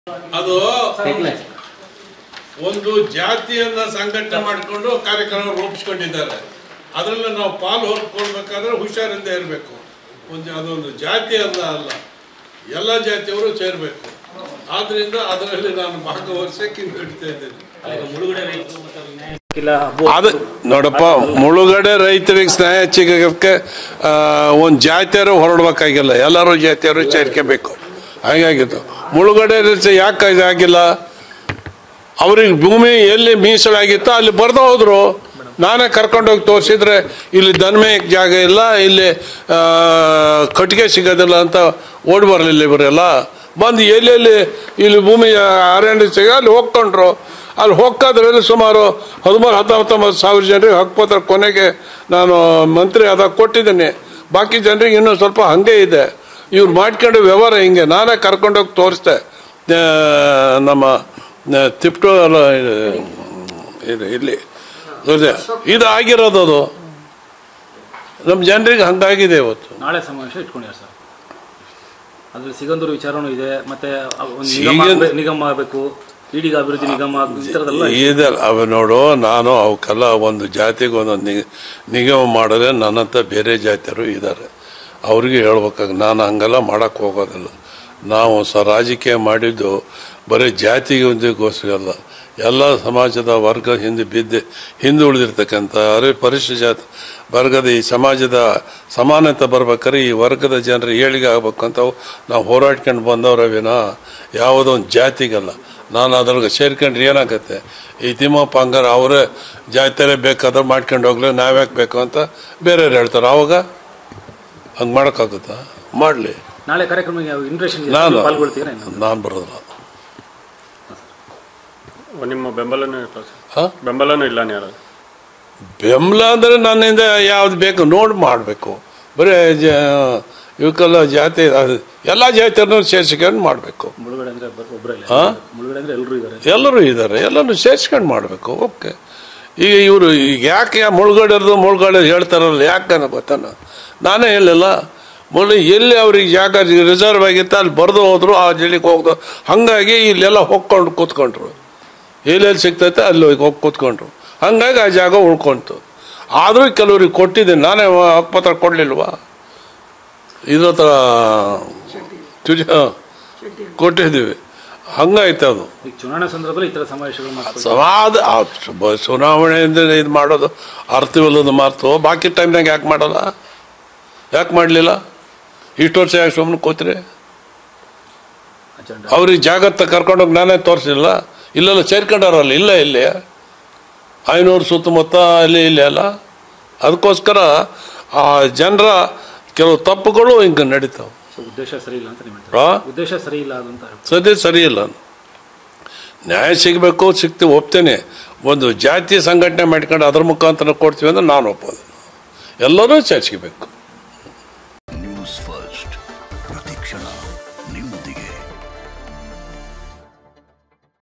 ಅದು ಒಂದು ಜಾತಿಯನ್ನ ಸಂಘಟನೆ ಮಾಡಿಕೊಂಡು ಕಾರ್ಯಕ್ರಮ ರೂಪಿಸ್ಕೊಂಡಿದ್ದಾರೆ ಅದರಲ್ಲಿ ನಾವು ಪಾಲು ಹೊರ್ಕೊಳ್ಬೇಕಾದ್ರೆ ಹುಷಾರಿಂದ ಇರಬೇಕು ಒಂದು ಅದೊಂದು ಜಾತಿ ಅಲ್ಲ ಅಲ್ಲ ಎಲ್ಲ ಜಾತಿಯವರು ಸೇರಬೇಕು ಆದ್ರಿಂದ ಅದರಲ್ಲಿ ನಾನು ಭಾಗವಹಿಸಕ್ಕೆ ಹಿಡಿತಾ ಇದ್ದೇನೆ ಅದು ನೋಡಪ್ಪ ಮುಳುಗಡೆ ರೈತರಿಗೆ ಸ್ನೇಹ ಸಿಗಕ್ಕೆ ಒಂದು ಜಾತಿಯವರು ಹೊರಡ್ಬೇಕಾಗಿಲ್ಲ ಎಲ್ಲರೂ ಜಾತಿಯವರು ಸೇರ್ಕೋಬೇಕು ಹಾಗಾಗಿತ್ತು ಮುಳುಗಡೆ ರೈತ ಯಾಕೆ ಇದಾಗಿಲ್ಲ ಅವ್ರಿಗೆ ಭೂಮಿ ಎಲ್ಲಿ ಮೀಸಲಾಗಿತ್ತೋ ಅಲ್ಲಿ ಬರ್ದು ಹೋದ್ರು ನಾನೇ ಕರ್ಕೊಂಡೋಗಿ ತೋರಿಸಿದ್ರೆ ಇಲ್ಲಿ ದನ್ಮೇಯಕ್ಕೆ ಜಾಗ ಇಲ್ಲ ಇಲ್ಲಿ ಆ, ಕಟ್ಟಿಗೆ ಸಿಗೋದಿಲ್ಲ ಅಂತ ಓಡಿ ಬರಲಿಲ್ಲ ಇವರೆಲ್ಲ ಬಂದು ಎಲ್ಲೆಲ್ಲಿ ಇಲ್ಲಿ ಭೂಮಿ ಅರಣ್ಯ ಸಿಗ ಅಲ್ಲಿ ಹೋಗ್ಕೊಂಡ್ರು ಅಲ್ಲಿ ಹೋಗ್ಕಾದ್ರಲ್ಲಿ ಸುಮಾರು ಹದಿಮೂರು ಹತ್ತೊಂಬತ್ತು ಸಾವಿರ ಜನರಿಗೆ ಹಕ್ಕೋತ್ರ ಕೊನೆಗೆ ನಾನು ಮಂತ್ರಿ ಆದಾಗ ಕೊಟ್ಟಿದ್ದೀನಿ ಬಾಕಿ ಜನರಿಗೆ ಇನ್ನೂ ಸ್ವಲ್ಪ ಹಾಗೆ ಇದೆ ಇವ್ರು ಮಾಡ್ಕೊಂಡು ವ್ಯವಹಾರ ಹಿಂಗೆ ನಾನೇ ಕರ್ಕೊಂಡೋಗಿ ತೋರಿಸ್ದೆ ಆ, ನಮ್ಮ ಆ, ತಿಪ್ಟು ಅಲ್ಲ, ಇದು, ಇದು ಇಲ್ಲಿ ಇದೆ. ಇದು ಆಗಿರೋದು ಅದು ನಮ್ಮ ಜನರಿಗೆ ಹಂಗಾಗಿದೆ ಇವತ್ತು ನಾಳೆ ಸಮಾವೇಶ ಇಟ್ಕೊಂಡಿದ್ದಾರೆ ಸರ್ ಅದ್ರಲ್ಲಿ ಸಿಗಂದೂರು ವಿಚಾರನೂ ಇದೆ ಮತ್ತೆ ಒಂದು ಸಿಗಂದ್- ನಿಗಮ ಆಗ್ಬೇಕು- ನಿಗಮ ಆಗಬೇಕು ಈಡಿಗ ಅಭಿವೃದ್ಧಿ ನಿಗಮ ಆಗ್ಬೇಕು, ಈ ಥರದ್ದೆಲ್ಲ ಇದೆ. ಇದೆ ಅವ ನೋಡು ನಾನು ಅವಕ್ಕೆಲ್ಲ ಒಂದು ಜಾತಿಗೆ ಒಂದೊಂದು ನಿಗ ನಿಗಮ ಮಾಡಿದ್ರೆ ನನ್ನಂತ ಬೇರೆ ಜಾತಿಯರು ಇದ್ದಾರೆ ಅವ್ರಿಗೆ ಹೇಳ್ಬೇಕಾಗ ನಾನು ಹಂಗೆಲ್ಲ ಮಾಡಕ್ಕೆ ಹೋಗೋದಿಲ್ಲ ನಾವು ಸ ರಾಜಕೀಯ ಮಾಡಿದ್ದು ಬರೀ ಜಾತಿಗೆ ಒಂದಿಗೋಸ್ಕರ ಅಲ್ಲ ಎಲ್ಲ ಸಮಾಜದ ವರ್ಗ ಹಿಂದೆ ಬಿದ್ದು ಹಿಂದೆ ಉಳಿದಿರ್ತಕ್ಕಂಥ ಅರೆ ಪರಿಶಿಷ್ಟ ಜಾತಿ ವರ್ಗದ ಈ ಸಮಾಜದ ಸಮಾನತೆ ಬರ್ಬೇಕಾದ್ರೆ ಈ ವರ್ಗದ ಜನರು ಏಳಿಗೆ ಆಗ್ಬೇಕು ಅಂತ ನಾವು ಹೋರಾಡ್ಕೊಂಡು ಬಂದವ್ರ ವಿನ ಯಾವುದೋ ಒಂದು ಜಾತಿಗಲ್ಲ ನಾನು ಅದ್ರೊಳಗೆ ಸೇರ್ಕೊಂಡ್ರೆ ಏನಾಗತ್ತೆ ಈ ತಿಮ್ಮಪ್ಪ ಹಂಗಾರೆ ಅವರೇ ಜಾತಿಯಲ್ಲೇ ಬೇಕಾದ್ರೆ ಮಾಡ್ಕೊಂಡು ಹೋಗ್ಲಿ ನಾವ್ಯಾಕೆ ಬೇಕು ಅಂತ ಬೇರೆಯವ್ರು ಹೇಳ್ತಾರೆ ಅವಾಗ ಹಂಗೆ ಮಾಡೋಕ್ಕಾಗುತ್ತಾ ಮಾಡಲಿ ನಾಳೆ ಕಾರ್ಯಕ್ರಮಕ್ಕೆ ಇಂಟ್ರೆಷನ್ ನಾನು ಪಾಲ್ಗೊಳ್ತೀರಾ ನಾನು ಬರೋದಿಲ್ಲ ನಿಮ್ಮ ಬೆಂಬಲನೂ ಇರ್ತದೆ ಸರ್. ಹಾಂ ಬೆಂಬಲನೂ ಇಲ್ಲ ಯಾರು ಬೆಂಬಲ ಅಂದರೆ ನನ್ನಿಂದ ಯಾವ್ದು ಬೇಕು ನೋಡಿ ಮಾಡಬೇಕು ಬರೀ ಜ ಇವಕ್ಕೆಲ್ಲ ಜಾತಿ ಅದು ಎಲ್ಲ ಜಾತಿಯವ್ರನ್ನೂ ಸೇರಿಸ್ಕೊಂಡು ಮಾಡಬೇಕು ಮುಳುಗಡೆ ಅಂದ್ರೆ ಬ- ಒಬ್ರೇ ಇಲ್ಲ. ಹಾ? ಮುಳುಗಡೆ ಅಂದ್ರೆ ಎಲ್ಲರೂ ಇದ್ದಾರೆ ಎಲ್ಲರೂ ಇದ್ದಾರೆ ಎಲ್ಲರೂ ಸೇರಿಸ್ಕೊಂಡು ಮಾಡಬೇಕು ಓಕೆ ಈಗ ಇವರು ಈಗ ಯಾಕೆ ಮುಳುಗಡೆದು ಮುಳುಗಡೆ ಹೇಳ್ತಾರಲ್ಲ ಯಾಕೆ ನನಗೆ ಗೊತ್ತಾನ ನಾನೇ ಹೇಳಿಲ್ಲ ಮುಳು ಎಲ್ಲಿ ಅವ್ರಿಗೆ ಜಾಗ ರಿಸರ್ವ್ ಆಗಿತ್ತು ಅಲ್ಲಿ ಬರೆದು ಹೋದ್ರು ಆ ಜಿಲ್ಲೆಗೆ ಹೋಗ್ದು ಹಾಗಾಗಿ ಇಲ್ಲೆಲ್ಲ ಹೋಗ್ಕೊಂಡು ಕೂತ್ಕೊಂಡ್ರು ಎಲ್ಲೆಲ್ಲಿ ಸಿಗ್ತೈತೆ ಅಲ್ಲಿ ಹೋಗಿ ಹೋಗಿ ಕೂತ್ಕೊಂಡ್ರು ಹಂಗಾಗಿ ಆ ಜಾಗ ಉಳ್ಕೊಂತು ಆದರೂ ಕೆಲವ್ರಿಗೆ ಕೊಟ್ಟಿದ್ದೀನಿ ನಾನೇ ಹಕ್ಕುಪತ್ರ ಕೊಡಲಿಲ್ವಾ ಇದ್ರ ಹತ್ರ ತುಜ ಕೊಟ್ಟಿದ್ದೀವಿ ಹಂಗಾಯ್ತು ಅದು ಈಗ ಚುನಾವಣೆ ಸಂದರ್ಭದಲ್ಲಿ ಈ ತರ ಸಮಾವೇಶಗಳು ಮಾಡ್ತಾರೆ ಸಮಾಧ ಆ ಚು- ಚುನಾವಣೆಯಿಂದ ಇದು ಮಾಡೋದು ಅರ್ಥವಿಲ್ಲದ ಮಾತು ಬಾಕಿ ಟೈಮ್ನಾಗ ಯಾಕೆ ಮಾಡಲ್ಲ ಯಾಕೆ ಮಾಡಲಿಲ್ಲ ಇಷ್ಟು ವರ್ಷ ಯಾಕೆ ಸುಮ್ಮನೆ ಕೂತ್ರಿ ಅಜೆಂಡಾ ಅವ್ರಿಗೆ ಜಾಗತ್ತ ಕರ್ಕೊಂಡೋಗಿ ನಾನೇ ತೋರಿಸಿಲ್ಲ ಇಲ್ಲೆಲ್ಲ ಸೇರ್ಕೊಂಡಾರಲ್ಲ ಇಲ್ಲ ಇಲ್ಲಿ ಐನೂರು ಸುತ್ತಮುತ್ತ ಅಲ್ಲಿ ಇಲ್ಲಿ ಅಲ್ಲ ಅದಕ್ಕೋಸ್ಕರ ಆ ಜನರ ಕೆಲವು ತಪ್ಪುಗಳು ಹಿಂಗೆ ನಡೀತಾವೆ ಸೊ ಉದ್ದೇಶ ಸರಿ ಇಲ್ಲ ಅಂತ ನೀವು ಹೇಳ್ತೀರಾ ಆ? ಉದ್ದೇಶ ಸರಿ ಇಲ್ಲ ಅಂತ ಹೇಳ್ತಾರೆ. ಸದ್ಯ ಸರಿ ಇಲ್ಲ ನ್ಯಾಯ ಸಿಗಬೇಕು ಸಿಗ್ತೀವಿ ಒಪ್ತೇನೆ ಒಂದು ಜಾತಿ ಸಂಘಟನೆ ಮಾಡ್ಕೊಂಡು ಅದ್ರ ಮುಖಾಂತರ ಕೊಡ್ತೀವಿ ಅಂದ್ರೆ ನಾನು ಒಪ್ಪೋದು ಎಲ್ಲರೂ ಚರ್ಚಿಬೇಕು